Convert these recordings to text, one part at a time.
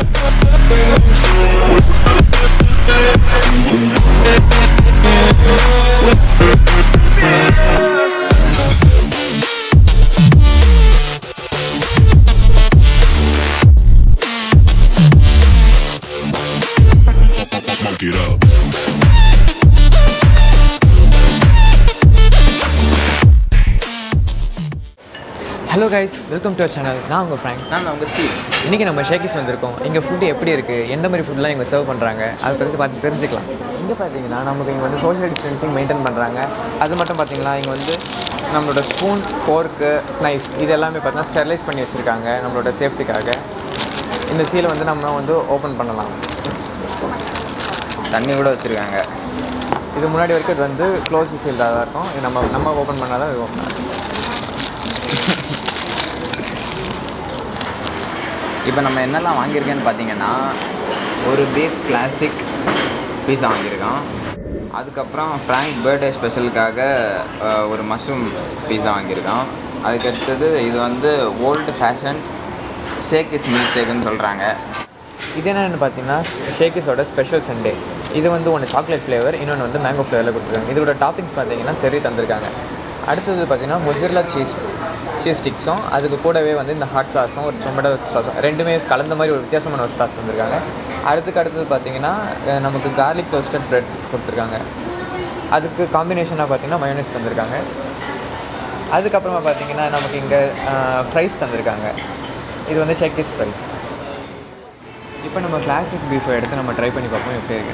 Smoke it up. Hello guys welcome to channel நான் உங்கள் Frank நான் உங்கள் ஸ்டீவ் இன்றைக்கி நம்ம ஷேக்கிஸ் வந்திருக்கோம் இங்கே ஃபுட்டு எப்படி இருக்குது எந்த மாதிரி ஃபுட்லாம் இங்கே சர்வ் பண்ணுறாங்க அதை பற்றி பார்த்து தெரிஞ்சுக்கலாம் இங்கே பார்த்தீங்கன்னா நமக்கு இங்கே வந்து சோஷியல் டிஸ்டன்சிங் மெயின்டைன் பண்ணுறாங்க அது மட்டும் பார்த்தீங்களா இங்கே வந்து நம்மளோட ஸ்பூன் ஃபோர்க்கு நைஃப் இது எல்லாமே பார்த்தீங்கன்னா ஸ்டெர்லைஸ் பண்ணி வச்சுருக்காங்க நம்மளோட சேஃப்டிக்காக இந்த சீலை வந்து நம்ம வந்து ஓப்பன் பண்ணலாம் தண்ணி கூட வச்சுருக்காங்க இது முன்னாடி வரைக்கும் இது வந்து க்ளோஸ் சீல்டாக தான் இருக்கும் இது நம்ம நம்ம ஓப்பன் பண்ணால் தான் இது ஓப்பன் ஆகும் இப்போ நம்ம என்னெல்லாம் வாங்கியிருக்கேன்னு பார்த்தீங்கன்னா ஒரு பீஃப் கிளாசிக் பீஸா வாங்கியிருக்கோம் அதுக்கப்புறம் ஃப்ராங்க் பர்த்டே ஸ்பெஷலுக்காக அஹ், ஒரு மஷ்ரூம் பீஸா வாங்கியிருக்கோம் அதுக்கடுத்தது இது வந்து old fashion shake is milk ஷேக்குன்னு சொல்கிறாங்க இது என்னென்னு பார்த்தீங்கன்னா ஷேக்கிஸோட ஸ்பெஷல் சண்டே இது வந்து ஒன்று சாக்லேட் ஃப்ளேவர் இன்னொன்று வந்து மேங்கோ ஃப்ளேவரில் கொடுத்துருக்காங்க இதோட டாப்பிங்ஸ் பார்த்தீங்கன்னா செர்ரி தந்திருக்காங்க அடுத்தது பார்த்தீங்கன்னா மொசிர்லா சீஸ் சீஸ் ஸ்டிக்ஸும் அதுக்கு கூடவே வந்து இந்த ஹாட் சாஸும் ஒரு டொமேட்டோ சாஸும் ரெண்டுமே கலந்த மாதிரி ஒரு வித்தியாசமான ஒரு சாஸ் தந்திருக்காங்க அடுத்துக்கு அடுத்தது பார்த்தீங்கன்னா அஹ் நமக்கு கார்லிக் டோஸ்டட் ப்ரெட் கொடுத்துருக்காங்க அதுக்கு காம்பினேஷனாக பார்த்தீங்கன்னா மயோனைஸ் தந்திருக்காங்க அதுக்கப்புறமா பார்த்தீங்கன்னா நமக்கு இங்கே ஃப்ரைஸ் தந்திருக்காங்க இது வந்து ஷேக்கிஸ் ஃப்ரைஸ் இப்போ நம்ம கிளாசிக் பீஃபை எடுத்து நம்ம ட்ரை பண்ணி பார்ப்போம் எப்படி இருக்கு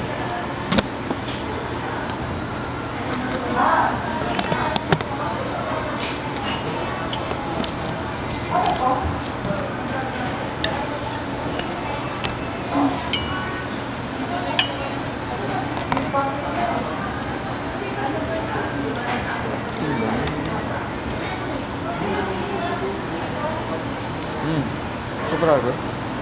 ம் சூப்பராக இருக்குது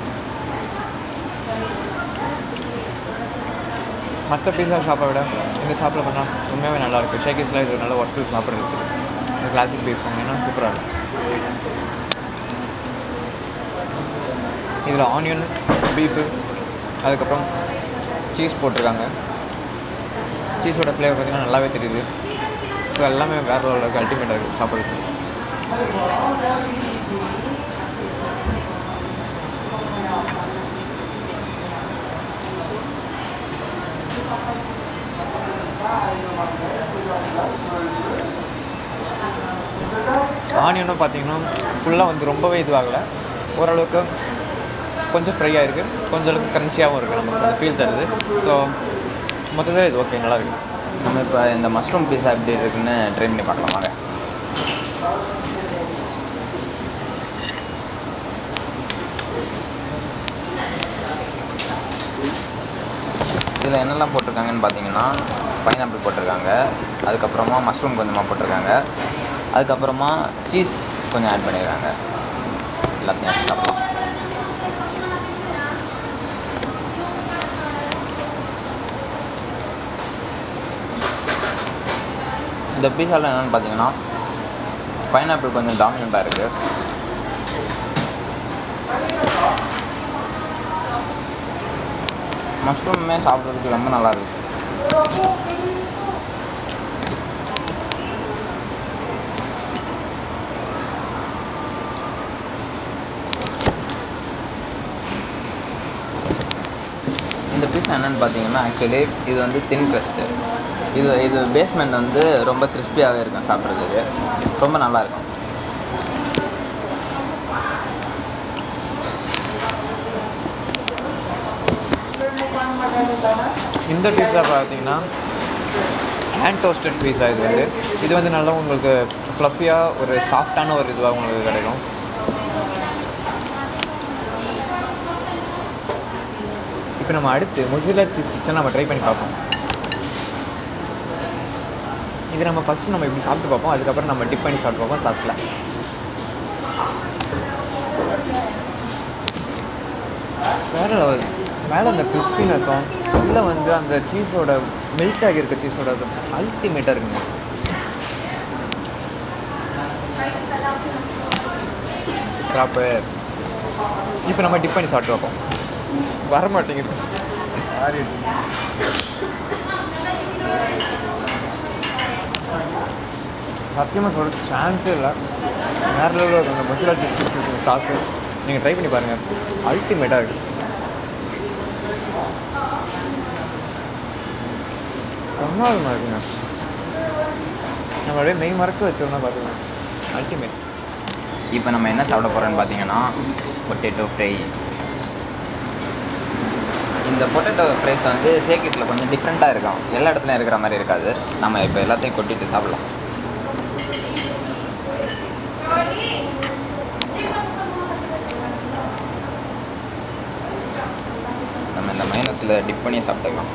மற்ற பீஸா ஷாப்பை விட இந்த ஷாப்பில் பண்ணால் உண்மையாகவே நல்லாயிருக்கு ஷேக்கிஸில் இது நல்ல ஒர்க்கு சாப்பிட்றதுக்கு இந்த கிளாசிக் பீஃப் வாங்கினா சூப்பராக இருக்கும் இதில் ஆனியன் பீஃபு அதுக்கப்புறம் சீஸ் போட்டிருக்காங்க சீஸோட ஃப்ளேவர் பார்த்திங்கன்னா நல்லாவே தெரியுது இது எல்லாமே வேறு அளவுக்கு அல்டிமேட்டாக இருக்குது சாப்பிட்றதுக்கு ஆனியனும் பார்த்தீங்கன்னா ஃபுல்லாக வந்து ரொம்பவே இதுவாகலை ஓரளவுக்கு கொஞ்சம் ஃப்ரையாக இருக்குது கொஞ்சம் அளவுக்கு க்ரன்ச்சியாகவும் இருக்குது நமக்கு அந்த ஃபீல் தருது ஸோ மொத்தத்தில் இது ஓகே நல்லா இருக்குது நம்ம இப்போ இந்த மஷ்ரூம் பீஸா எப்படி இருக்குன்னு ட்ரை பண்ணி பார்க்கலாம் வாங்க இதில் என்னெல்லாம் போட்டிருக்காங்கன்னு பார்த்தீங்கன்னா பைனாப்பிள் போட்டிருக்காங்க அதுக்கப்புறமா மஷ்ரூம் கொஞ்சமாக போட்டிருக்காங்க அதுக்கப்புறமா சீஸ் கொஞ்சம் ஆட் பண்ணியிருக்காங்க எல்லாத்தையும் எடுத்து சாப்பிடலாம் இந்த பீஸாவில் என்னென்னு பார்த்தீங்கன்னா பைனாப்பிள் கொஞ்சம் டாமினண்ட்டாக இருக்குது மஷ்ரூமே சாப்பிட்றதுக்கு ரொம்ப நல்லா இருக்கு இந்த பீஸ் என்னென்னு பார்த்தீங்கன்னா ஆக்சுவலி இது வந்து தின் crust இது இது பேஸ்மெண்ட் வந்து ரொம்ப கிறிஸ்பியாகவே இருக்கும் சாப்பிட்றதுக்கு ரொம்ப நல்லா இருக்கும் இந்த பீஸா பார்த்தீங்கன்னா ஹேண்ட் டோஸ்டட் பீஸா இது வந்து இது வந்து நல்லா உங்களுக்கு ஃப்ளஃபியாக ஒரு சாஃப்டான ஒரு இதுவாக உங்களுக்கு கிடைக்கும் இப்போ நம்ம அடுத்து மொசிலா சீஸ் ஸ்டிக்ஸை நம்ம ட்ரை பண்ணி பார்ப்போம் இது நம்ம ஃபஸ்ட்டு நம்ம இப்படி சாப்பிட்டு பார்ப்போம் அதுக்கப்புறம் நம்ம டிப் பண்ணி சாப்பிட்டு பார்ப்போம் சாஸில் வேற லெவல் மேலே அந்த கிறிஸ்பினஸும் உள்ளே வந்து அந்த சீஸோட மெல்ட் ஆகியிருக்க சீஸோட அது அல்டிமேட்டாக இருக்குங்க ப்ராப்பர் இப்போ நம்ம டிப் பண்ணி சாப்பிட்டு பார்ப்போம் வர மாட்டேங்குது சத்தியமாக சொல்கிற சான்ஸே இல்லை வேறு லெவலில் இருக்கும் அந்த மசாலா சிப்ஸ் சாஸு நீங்கள் ட்ரை பண்ணி பாருங்கள் அல்டிமேட்டாக இருக்குது பிரமாதமாக இருக்குங்க நம்ம அப்படியே மெய் மறக்க வச்சோம்னா பார்த்துக்கலாம் அல்டிமேட் இப்போ நம்ம என்ன சாப்பிட போகிறோம்னு பார்த்தீங்கன்னா பொட்டேட்டோ ஃப்ரைஸ் இந்த பொட்டேட்டோ ஃப்ரைஸ் வந்து ஷேக்கிஸில் கொஞ்சம் டிஃப்ரெண்ட்டாக இருக்கும் எல்லா இடத்துலையும் இருக்கிற மாதிரி இருக்காது நம்ம இப்போ எல்லாத்தையும் கொட்டிட்டு சாப்பிடலாம் நம்ம இந்த மைனஸில் டிப் பண்ணி சாப்பிட்டுக்கலாம்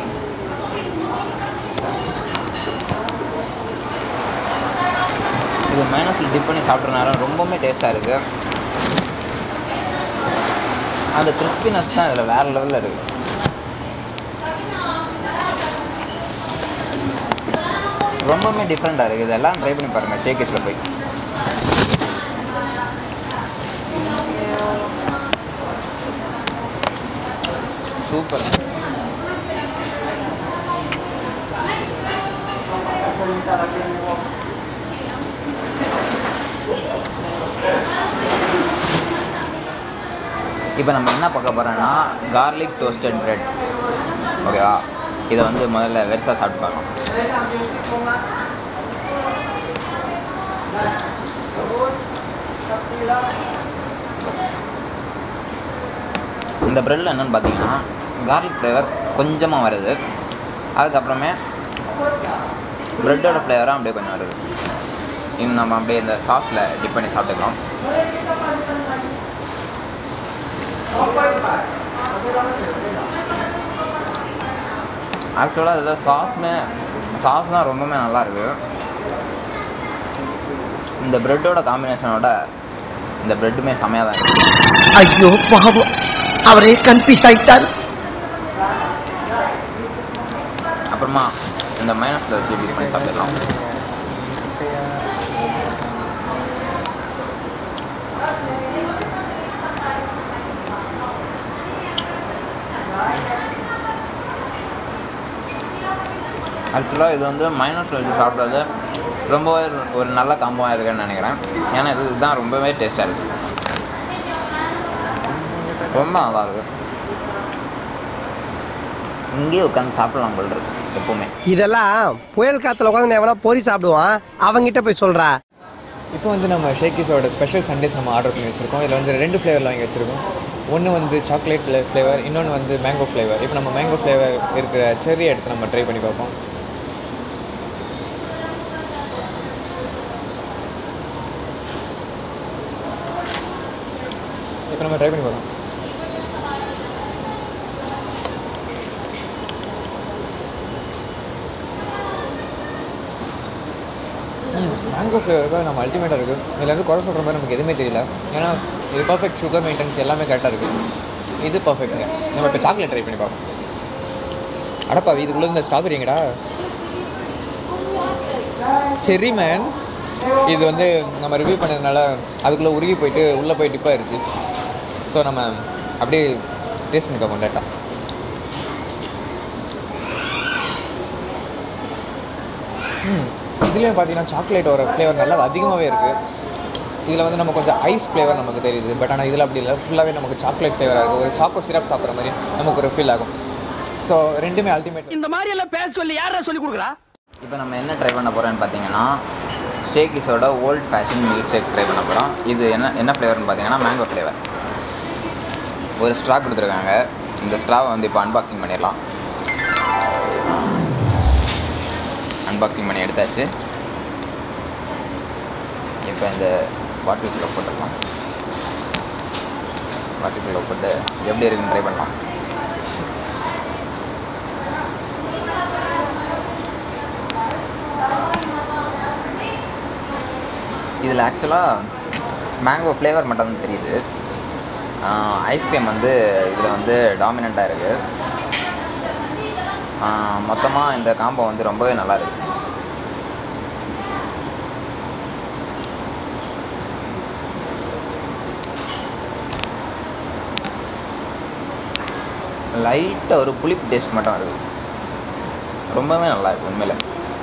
இது மைனஸில் டிப் பண்ணி சாப்பிட்றனால ரொம்பவுமே டேஸ்ட்டாக இருக்குது அந்த கிறிஸ்பினஸ் தான் இதில் வேறு லெவலில் இருக்குது ரொம்பவுமே டிஃப்ரெண்ட்டாக இருக்குது இதெல்லாம் ட்ரை பண்ணி பாருங்கள் ஷேக்கிஸில் போய் சூப்பர் இப்போ நம்ம என்ன பார்க்க போகிறோன்னா கார்லிக் டோஸ்டட் பிரெட் ஓகேவா இதை வந்து முதல்ல வெறுசாக சாப்பிட்டு பார்க்கலாம் இந்த ப்ரெட்டில் என்னென்னு பார்த்தீங்கன்னா கார்லிக் ஃப்ளேவர் கொஞ்சமாக வருது அதுக்கப்புறமே ப்ரெட்டோட ஃப்ளேவராக அப்படியே கொஞ்சம் வருது இது நம்ம அப்படியே இந்த சாஸில் டிப் பண்ணி சாப்பிட்டுக்கலாம் ஆக்சுவலாக இதில் சாஸ்மே சாஸ் தான் ரொம்பவுமே நல்லா இருக்கு இந்த ப்ரெட்டோட காம்பினேஷனோட இந்த ப்ரெட்டுமே செமையாக தான் இருக்கு ஐயோ பாவம் அவரே கன்ஃபியூஸ் ஆயிட்டார் அப்புறமா இந்த மைனஸில் வச்சு இப்படி பண்ணி சாப்பிடலாம் ஆக்சுவலாக இது வந்து மைனஸில் வச்சு சாப்பிட்றது ரொம்பவே ஒரு நல்ல காம்போவாக இருக்குன்னு நினைக்கிறேன் ஏன்னா இது இதுதான் ரொம்பவே டேஸ்ட்டாக இருக்குது ரொம்ப நல்லா இருக்கு இங்கேயே உட்காந்து சாப்பிடலாம் போல் இருக்கு எப்பவுமே இதெல்லாம் புயல் காத்துல உட்காந்து எவனா பொறி சாப்பிடுவான் அவங்கிட்ட போய் சொல்றா இப்போ வந்து நம்ம ஷேக்கிஸோட ஸ்பெஷல் சண்டேஸ் நம்ம ஆர்டர் பண்ணி வச்சுருக்கோம் இதில் வந்து ரெண்டு ஃப்ளேவரில் வாங்கி வச்சுருக்கோம் ஒன்று வந்து சாக்லேட் ஃப்ளேவர் இன்னொன்று வந்து மேங்கோ ஃப்ளேவர் இப்போ நம்ம மேங்கோ ஃப்ளேவர் இருக்கிற செர்ரி எடுத்து நம்ம ட்ரை பண்ணி பார்ப்போம் இப்போ நம்ம ட்ரை பண்ணி பார்க்கலாம் மேங்கோ ஃப்ளேவருக்கு நம்ம அல்டிமேட்டாக இருக்குது இதில் வந்து குறை சொல்கிற மாதிரி நமக்கு எதுவுமே தெரியல ஏன்னா இது பர்ஃபெக்ட் சுகர் மெயின்டெனன்ஸ் எல்லாமே கரெக்டாக இருக்குது இது பர்ஃபெக்ட்டுங்க நம்ம இப்போ சாக்லேட் ட்ரை பண்ணி பார்ப்போம் அடப்பா இதுக்குள்ளே இந்த ஸ்ட்ராபெரிங்கடா செரி மேன் இது வந்து நம்ம ரிவ்யூ பண்ணதுனால அதுக்குள்ளே உருகி போயிட்டு உள்ளே போய் டிப் ஆயிருச்சு ஸோ நம்ம அப்படியே டேஸ்ட் பண்ணி பார்ப்போம் டேட்டா ம் இதுலேயும் பார்த்தீங்கன்னா சாக்லேட்டோட ஃப்ளேவர் நல்லா அதிகமாகவே இருக்குது இதில் வந்து நம்ம கொஞ்சம் ஐஸ் ஃப்ளேவர் நமக்கு தெரியுது பட் ஆனால் இதில் அப்படி இல்லை ஃபுல்லாகவே நமக்கு சாக்லேட் ஃப்ளேவராக இருக்குது ஒரு சாக்கோ சிரப் சாப்பிட்ற மாதிரி நமக்கு ஒரு ஃபீல் ஆகும் ஸோ ரெண்டுமே அல்டிமேட் இந்த மாதிரி எல்லாம் பேச சொல்லி யாரா சொல்லி கொடுக்குறா இப்போ நம்ம என்ன ட்ரை பண்ண போகிறோம்னு பார்த்தீங்கன்னா ஷேக்கிஸோட old fashion milk shake try பண்ண போகிறோம் இது என்ன என்ன ஃப்ளேவர்னு பார்த்தீங்கன்னா மேங்கோ ஃப்ளேவர் ஒரு ஸ்ட்ரா கொடுத்துருக்காங்க இந்த ஸ்ட்ராவை வந்து இப்போ அன்பாக்சிங் பண்ணிடலாம் அன்பாக்சிங் பண்ணி எடுத்தாச்சு இப்போ இந்த பாட்டிலுக்குள்ளே போட்டுடலாம் பாட்டிலுக்குள்ளே போட்டு எப்படி இருக்குன்னு ட்ரை பண்ணலாம் இதில் ஆக்சுவலாக மேங்கோ ஃப்ளேவர் மட்டும் தான் தெரியுது ஐஸ்கிரீம் வந்து இதில் வந்து டாமினண்ட்டாக இருக்குது மொத்தமாக இந்த காம்போ வந்து ரொம்பவே நல்லா இருக்கு லைட்டாக ஒரு புளிப்பு டேஸ்ட் மட்டும் வருது ரொம்பவே நல்லா இருக்கு உண்மையில்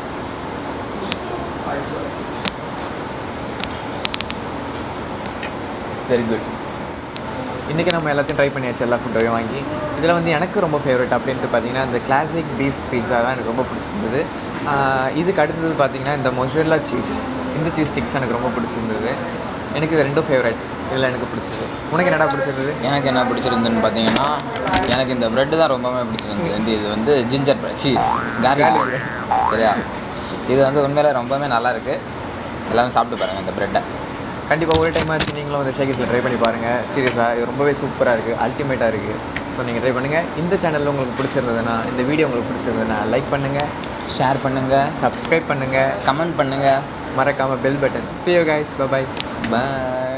இட்ஸ் வெரி குட் இன்றைக்கி நம்ம எல்லாத்தையும் ட்ரை பண்ணியாச்சு எல்லா ஃபுட்டையும் வாங்கி இதில் வந்து எனக்கு ரொம்ப ஃபேவரட் அப்படின்ட்டு பார்த்தீங்கன்னா இந்த கிளாசிக் பீஃப் பீஸா தான் எனக்கு ரொம்ப பிடிச்சிருந்தது ஆஹ் இதுக்கு அடுத்தது பார்த்தீங்கன்னா இந்த மொசரெல்லா சீஸ் இந்த சீஸ் ஸ்டிக்ஸ் எனக்கு ரொம்ப பிடிச்சிருந்தது எனக்கு இது ரெண்டும் ஃபேவரட் இதில் எனக்கு பிடிச்சது உனக்கு என்னடா பிடிச்சிருந்தது எனக்கு என்ன பிடிச்சிருந்துன்னு பார்த்தீங்கன்னா எனக்கு இந்த ப்ரெட்டு தான் ரொம்பவே பிடிச்சிருந்தது இந்த இது வந்து ஜிஞ்சர் பிரெட் சி கார்லிக் சரியா இது வந்து உண்மையில ரொம்பவே நல்லா இருக்கு எல்லாரும் சாப்பிட்டு பாருங்கள் இந்த ப்ரெட்டை கண்டிப்பாக ஒரு டைம் ஆச்சு நீங்களும் வந்து ஷேகிஸில் ட்ரை பண்ணி பாருங்கள் சீரியஸாக இது ரொம்பவே சூப்பராக இருக்குது அல்டிமேட்டாக இருக்குது ஸோ நீங்கள் ட்ரை பண்ணுங்கள் இந்த சேனலில் உங்களுக்கு பிடிச்சிருந்ததுன்னா இந்த வீடியோ உங்களுக்கு பிடிச்சிருந்ததுன்னா லைக் பண்ணுங்கள் ஷேர் பண்ணுங்கள் சப்ஸ்கிரைப் பண்ணுங்கள் கமெண்ட் பண்ணுங்கள் மறக்காமல் bell button see you guys bye bye bye